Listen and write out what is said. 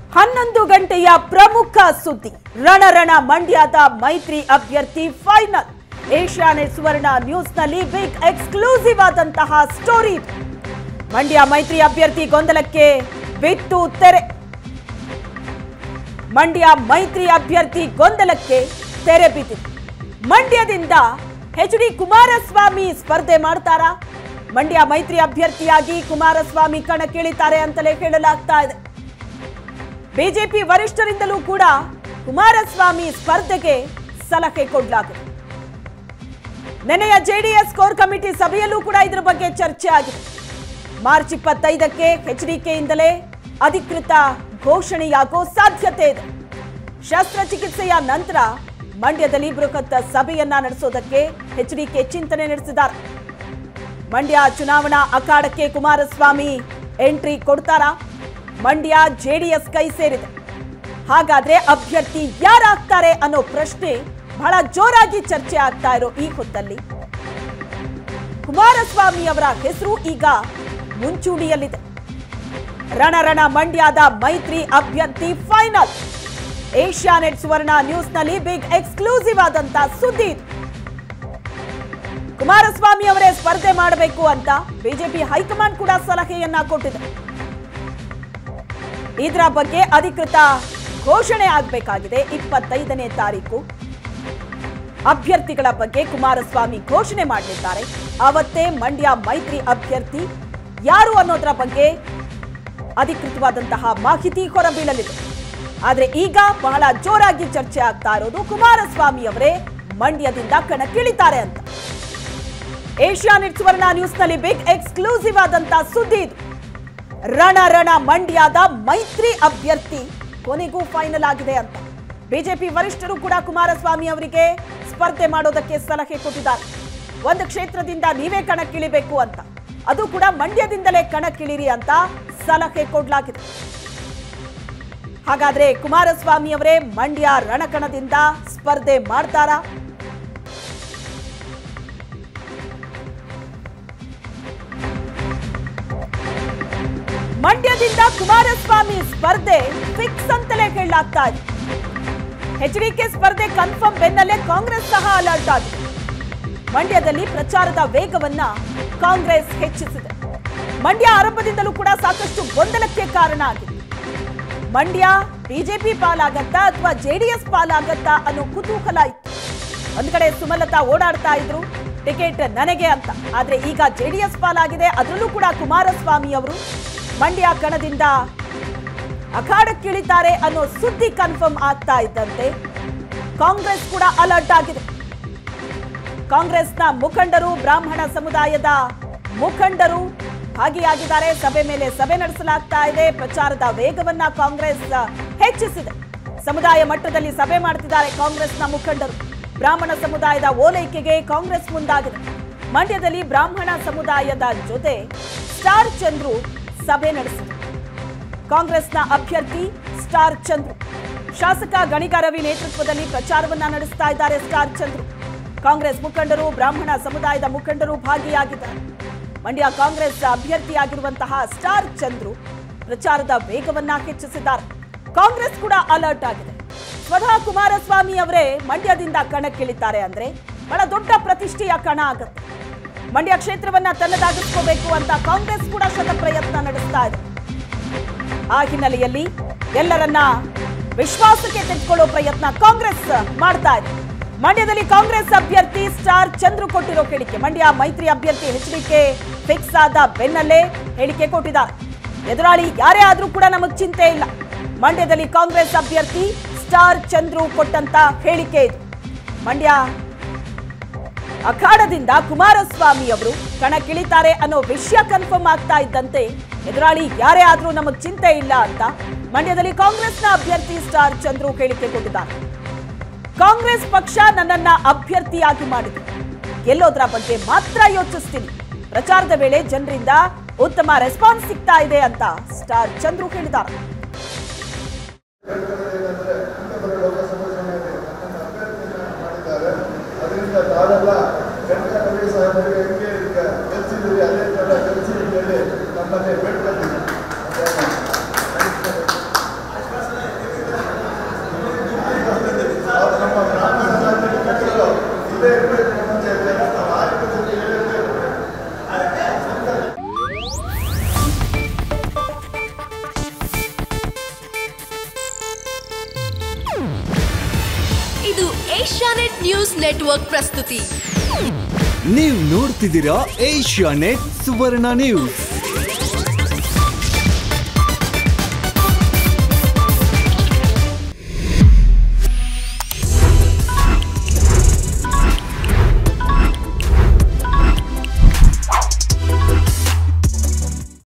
ಹನ್ನೊಂದು ಗಂಟೆಯ ಪ್ರಮುಖ ಸುದ್ದಿ ರಣರಣ ಮಂಡ್ಯದ ಮೈತ್ರಿ ಅಭ್ಯರ್ಥಿ ಫೈನಲ್ ಏಷ್ಯಾನೆಟ್ ಸುವರ್ಣ ನ್ಯೂಸ್ನಲ್ಲಿ ಬಿಗ್ ಎಕ್ಸ್ಕ್ಲೂಸಿವ್ ಆದಂತಹ ಸ್ಟೋರಿ ಇದು. ಮಂಡ್ಯ ಮೈತ್ರಿ ಅಭ್ಯರ್ಥಿ ಗೊಂದಲಕ್ಕೆ ಬಿತ್ತು ತೆರೆ ಮಂಡ್ಯ ಮೈತ್ರಿ ಅಭ್ಯರ್ಥಿ ಗೊಂದಲಕ್ಕೆ ತೆರೆ ಬಿದ್ದಿದೆ ಮಂಡ್ಯದಿಂದ ಎಚ್ ಡಿ ಕುಮಾರಸ್ವಾಮಿ ಸ್ಪರ್ಧೆ ಮಾಡ್ತಾರಾ ಮಂಡ್ಯ ಮೈತ್ರಿ ಅಭ್ಯರ್ಥಿಯಾಗಿ ಕುಮಾರಸ್ವಾಮಿ ಕಣಕ್ಕಿಳಿತಾರೆ ಅಂತಲೇ ಹೇಳಲಾಗ್ತಾ ಇದೆ ಬಿಜೆಪಿ ವರಿಷ್ಠರಿಂದಲೂ ಕೂಡ ಕುಮಾರಸ್ವಾಮಿ ಸ್ಪರ್ಧೆಗೆ ಸಲಹೆ ಕೊಡಲಾಗಿದೆ ನೆನೆಯ ಜೆಡಿಎಸ್ ಕೋರ್ ಕಮಿಟಿ ಸಭೆಯಲ್ಲೂ ಕೂಡ ಇದರ ಬಗ್ಗೆ ಚರ್ಚೆ ಆಗಿದೆ ಮಾರ್ಚ್ ಇಪ್ಪತ್ತೈದಕ್ಕೆ ಎಚ್ಡಿಕೆಯಿಂದಲೇ ಅಧಿಕೃತ ಘೋಷಣೆಯಾಗೋ ಸಾಧ್ಯತೆ ಇದೆ ಶಸ್ತ್ರಚಿಕಿತ್ಸೆಯ ನಂತರ ಮಂಡ್ಯದಲ್ಲಿ ಬೃಹತ್ ಸಭೆಯನ್ನ ನಡೆಸೋದಕ್ಕೆ ಎಚ್ಡಿಕೆ ಚಿಂತನೆ ನಡೆಸಿದ್ದಾರೆ ಮಂಡ್ಯ ಚುನಾವಣಾ ಅಖಾಡಕ್ಕೆ ಕುಮಾರಸ್ವಾಮಿ ಎಂಟ್ರಿ ಕೊಡ್ತಾರಾ ಮಂಡ್ಯ ಜೆಡಿಎಸ್ ಕೈ ಸೇರಿದೆ ಹಾಗಾದ್ರೆ ಅಭ್ಯರ್ಥಿ ಯಾರಾಗ್ತಾರೆ ಅನ್ನೋ ಪ್ರಶ್ನೆ ಬಹಳ ಜೋರಾಗಿ ಚರ್ಚೆ ಆಗ್ತಾ ಇರೋ ಈ ಹೊತ್ತಲ್ಲಿ ಕುಮಾರಸ್ವಾಮಿ ಅವರ ಹೆಸರು ಈಗ ಮುಂಚೂಣಿಯಲ್ಲಿದೆ ರಣರಣ ಮಂಡ್ಯದ ಮೈತ್ರಿ ಅಭ್ಯರ್ಥಿ ಫೈನಲ್ ಏಷ್ಯಾನೆಟ್ ಸುವರ್ಣ ನ್ಯೂಸ್ನಲ್ಲಿ ಬಿಗ್ ಎಕ್ಸ್ಕ್ಲೂಸಿವ್ ಆದಂತ ಸುದ್ದಿ ಇದು ಕುಮಾರಸ್ವಾಮಿ ಅವರೇ ಸ್ಪರ್ಧೆ ಮಾಡಬೇಕು ಅಂತ ಬಿಜೆಪಿ ಹೈಕಮಾಂಡ್ ಕೂಡ ಸಲಹೆಯನ್ನ ಕೊಟ್ಟಿದೆ ಇದರ ಬಗ್ಗೆ ಅಧಿಕೃತ ಘೋಷಣೆ ಆಗಬೇಕಾಗಿದೆ ಇಪ್ಪತ್ತೈದನೇ ತಾರೀಕು ಅಭ್ಯರ್ಥಿಗಳ ಬಗ್ಗೆ ಕುಮಾರಸ್ವಾಮಿ ಘೋಷಣೆ ಮಾಡಲಿದ್ದಾರೆ ಅವತ್ತೇ ಮಂಡ್ಯ ಮೈತ್ರಿ ಅಭ್ಯರ್ಥಿ ಯಾರು ಅನ್ನೋದರ ಬಗ್ಗೆ ಅಧಿಕೃತವಾದಂತಹ ಮಾಹಿತಿ ಹೊರಬೀಳಲಿದೆ ಆದ್ರೆ ಈಗ ಬಹಳ ಜೋರಾಗಿ ಚರ್ಚೆ ಆಗ್ತಾ ಇರೋದು ಕುಮಾರಸ್ವಾಮಿ ಅವರೇ ಮಂಡ್ಯದಿಂದ ಕಣಕ್ಕಿಳಿತಾರೆ ಅಂತ ಏಷ್ಯಾನೆಟ್ ಸುವರ್ಣ ನ್ಯೂಸ್ನಲ್ಲಿ ಬಿಗ್ ಎಕ್ಸ್ಕ್ಲೂಸಿವ್ ಆದಂತ ಸುದ್ದಿ ಇದು ರಣ ರಣ ಮಂಡ್ಯದ ಮೈತ್ರಿ ಅಭ್ಯರ್ಥಿ ಕೊನೆಗೂ ಫೈನಲ್ ಆಗಿದೆ ಅಂತ ಬಿಜೆಪಿ ವರಿಷ್ಠರು ಕೂಡ ಕುಮಾರಸ್ವಾಮಿ ಅವರಿಗೆ ಸ್ಪರ್ಧೆ ಮಾಡೋದಕ್ಕೆ ಸಲಹೆ ಕೊಟ್ಟಿದ್ದಾರೆ ಒಂದು ಕ್ಷೇತ್ರದಿಂದ ನೀವೇ ಕಣಕ್ಕಿಳಿಬೇಕು ಅಂತ ಅದು ಕೂಡ ಮಂಡ್ಯದಿಂದಲೇ ಕಣಕ್ಕಿಳಿರಿ ಅಂತ ಸಲಹೆ ಕೊಡಲಾಗಿದೆ ಹಾಗಾದ್ರೆ ಕುಮಾರಸ್ವಾಮಿ ಅವರೇ ಮಂಡ್ಯ ರಣಕಣದಿಂದ ಸ್ಪರ್ಧೆ ಮಾಡ್ತಾರಾ ಮಂಡ್ಯದಿಂದ ಕುಮಾರಸ್ವಾಮಿ ಸ್ಪರ್ಧೆ ಫಿಕ್ಸ್ ಅಂತಲೇ ಹೇಳಲಾಗ್ತಾ ಇದೆ ಎಚ್ಡಿಕೆ ಸ್ಪರ್ಧೆ ಕನ್ಫರ್ಮ್ ಬೆನ್ನಲ್ಲೇ ಕಾಂಗ್ರೆಸ್ ಸಹ ಅಲರ್ಟ್ ಆಗಿದೆ ಮಂಡ್ಯದಲ್ಲಿ ಪ್ರಚಾರದ ವೇಗವನ್ನ ಕಾಂಗ್ರೆಸ್ ಹೆಚ್ಚಿಸಿದೆ ಮಂಡ್ಯ ಆರಂಭದಿಂದಲೂ ಕೂಡ ಸಾಕಷ್ಟು ಗೊಂದಲಕ್ಕೆ ಕಾರಣ ಆಗಿದೆ ಮಂಡ್ಯ ಬಿಜೆಪಿ ಪಾಲಾಗತ್ತಾ ಅಥವಾ ಜೆಡಿಎಸ್ ಪಾಲಾಗತ್ತಾ ಅನ್ನೋ ಕುತೂಹಲ ಇತ್ತು ಒಂದ್ ಕಡೆ ಸುಮಲತಾ ಓಡಾಡ್ತಾ ಇದ್ರು ಟಿಕೆಟ್ ನನಗೆ ಅಂತ ಆದ್ರೆ ಈಗ ಜೆಡಿಎಸ್ ಪಾಲಾಗಿದೆ ಅದರಲ್ಲೂ ಕೂಡ ಕುಮಾರಸ್ವಾಮಿ ಅವರು ಮಂಡ್ಯ ಕಣದಿಂದ ಅಖಾಡಕ್ಕಿಳಿತಾರೆ ಅನ್ನೋ ಸುದ್ದಿ ಕನ್ಫರ್ಮ್ ಆಗ್ತಾ ಇದ್ದಂತೆ ಕಾಂಗ್ರೆಸ್ ಕೂಡ ಅಲರ್ಟ್ ಆಗಿದೆ ಕಾಂಗ್ರೆಸ್ನ ಮುಖಂಡರು ಬ್ರಾಹ್ಮಣ ಸಮುದಾಯದ ಮುಖಂಡರು ಭಾಗಿಯಾಗಿದ್ದಾರೆ ಸಭೆ ಮೇಲೆ ಸಭೆ ನಡೆಸಲಾಗ್ತಾ ಇದೆ ಪ್ರಚಾರದ ವೇಗವನ್ನ ಕಾಂಗ್ರೆಸ್ ಹೆಚ್ಚಿಸಿದೆ ಸಮುದಾಯ ಮಟ್ಟದಲ್ಲಿ ಸಭೆ ಮಾಡ್ತಿದ್ದಾರೆ ಕಾಂಗ್ರೆಸ್ನ ಮುಖಂಡರು ಬ್ರಾಹ್ಮಣ ಸಮುದಾಯದ ಓಲೈಕೆಗೆ ಕಾಂಗ್ರೆಸ್ ಮುಂದಾಗಿದೆ ಮಂಡ್ಯದಲ್ಲಿ ಬ್ರಾಹ್ಮಣ ಸಮುದಾಯದ ಜೊತೆ ಸ್ಟಾರ್ ಚಂದ್ರು ಸಭೆ ನಡೆಸಿದರು ಕಾಂಗ್ರೆಸ್ನ ಅಭ್ಯರ್ಥಿ ಸ್ಟಾರ್ ಚಂದ್ರು ಶಾಸಕ ಗಣಿಗ ರವಿ ನೇತೃತ್ವದಲ್ಲಿ ಪ್ರಚಾರವನ್ನ ನಡೆಸ್ತಾ ಇದ್ದಾರೆ ಸ್ಟಾರ್ ಚಂದ್ರು ಕಾಂಗ್ರೆಸ್ ಮುಖಂಡರು ಬ್ರಾಹ್ಮಣ ಸಮುದಾಯದ ಮುಖಂಡರು ಭಾಗಿಯಾಗಿದ್ದಾರೆ ಮಂಡ್ಯ ಕಾಂಗ್ರೆಸ್ ಅಭ್ಯರ್ಥಿಯಾಗಿರುವಂತಹ ಸ್ಟಾರ್ ಚಂದ್ರು ಪ್ರಚಾರದ ವೇಗವನ್ನ ಹೆಚ್ಚಿಸಿದ್ದಾರೆ ಕಾಂಗ್ರೆಸ್ ಕೂಡ ಅಲರ್ಟ್ ಆಗಿದೆ ಸ್ವತಃ ಕುಮಾರಸ್ವಾಮಿ ಅವರೇ ಮಂಡ್ಯದಿಂದ ಕಣಕ್ಕಿಳಿತಾರೆ ಅಂದ್ರೆ ಬಹಳ ದೊಡ್ಡ ಪ್ರತಿಷ್ಠೆಯ ಕಣ ಆಗುತ್ತೆ ಮಂಡ್ಯ ಕ್ಷೇತ್ರವನ್ನ ತನ್ನದಾಗಿಸ್ಕೋಬೇಕು ಅಂತ ಕಾಂಗ್ರೆಸ್ ಕೂಡ ಶತ ಪ್ರಯತ್ನ ನಡೆಸ್ತಾ ಇದೆ ಆ ಹಿನ್ನೆಲೆಯಲ್ಲಿ ಎಲ್ಲರನ್ನ ವಿಶ್ವಾಸಕ್ಕೆ ತೆಗೆದುಕೊಳ್ಳೋ ಪ್ರಯತ್ನ ಕಾಂಗ್ರೆಸ್ ಮಾಡ್ತಾ ಇದೆ ಮಂಡ್ಯದಲ್ಲಿ ಕಾಂಗ್ರೆಸ್ ಅಭ್ಯರ್ಥಿ ಸ್ಟಾರ್ ಚಂದ್ರು ಕೊಟ್ಟಿರೋ ಹೇಳಿಕೆ ಮಂಡ್ಯ ಮೈತ್ರಿ ಅಭ್ಯರ್ಥಿ ಎಚ್ಡಿಕೆ ಫಿಕ್ಸ್ ಆದ ಬೆನ್ನಲ್ಲೇ ಹೇಳಿಕೆ ಕೊಟ್ಟಿದ್ದಾರೆ ಎದುರಾಳಿ ಯಾರೇ ಆದ್ರೂ ಕೂಡ ನಮಗ್ ಚಿಂತೆ ಇಲ್ಲ ಮಂಡ್ಯದಲ್ಲಿ ಕಾಂಗ್ರೆಸ್ ಅಭ್ಯರ್ಥಿ ಸ್ಟಾರ್ ಚಂದ್ರು ಕೊಟ್ಟಂತ ಹೇಳಿಕೆ ಇದು ಮಂಡ್ಯ ಅಖಾಡದಿಂದ ಕುಮಾರಸ್ವಾಮಿ ಅವರು ಕಣಕ್ಕಿಳಿತಾರೆ ಅನ್ನೋ ವಿಷಯ ಕನ್ಫರ್ಮ್ ಆಗ್ತಾ ಇದ್ದಂತೆ ಎದುರಾಳಿ ಯಾರೇ ಆದ್ರೂ ನಮಗ್ ಚಿಂತೆ ಇಲ್ಲ ಅಂತ ಮಂಡ್ಯದಲ್ಲಿ ಕಾಂಗ್ರೆಸ್ನ ಅಭ್ಯರ್ಥಿ ಸ್ಟಾರ್ ಚಂದ್ರು ಹೇಳಿಕೆ ಕೊಟ್ಟಿದ್ದಾರೆ ಕಾಂಗ್ರೆಸ್ ಪಕ್ಷ ನನ್ನನ್ನ ಅಭ್ಯರ್ಥಿಯಾಗಿ ಮಾಡಿದೆ ಗೆಲ್ಲೋದ್ರ ಬಗ್ಗೆ ಮಾತ್ರ ಯೋಚಿಸ್ತೀನಿ ಪ್ರಚಾರದ ವೇಳೆ ಜನರಿಂದ ಉತ್ತಮ ರೆಸ್ಪಾನ್ಸ್ ಸಿಗ್ತಾ ಇದೆ ಅಂತ ಸ್ಟಾರ್ ಚಂದ್ರು ಹೇಳಿದ್ದಾರೆ ಅದರಿಂದ ತಾವೆಲ್ಲ ಗಂಟ ರವಿ ಸಾಹೇಬರಿಗೆ ಹೆಂಗೆ ಈಗ ಗೆಲ್ಸಿದ್ದೀರಿ ಅದೇ ಥರ ಗೆಲ್ಸಿ ಅಂತೇಳಿ ನಮ್ಮಲ್ಲಿ ಬೇಡ್ಕೊಳ್ತೀನಿ ನ್ಯೂಸ್ ನೆಟ್ವರ್ಕ್ ಪ್ರಸ್ತುತಿ ನೀವು ನೋಡ್ತಿದ್ದೀರಾ ಏಷ್ಯಾ ನೆಟ್ ಸುವರ್ಣ ನ್ಯೂಸ್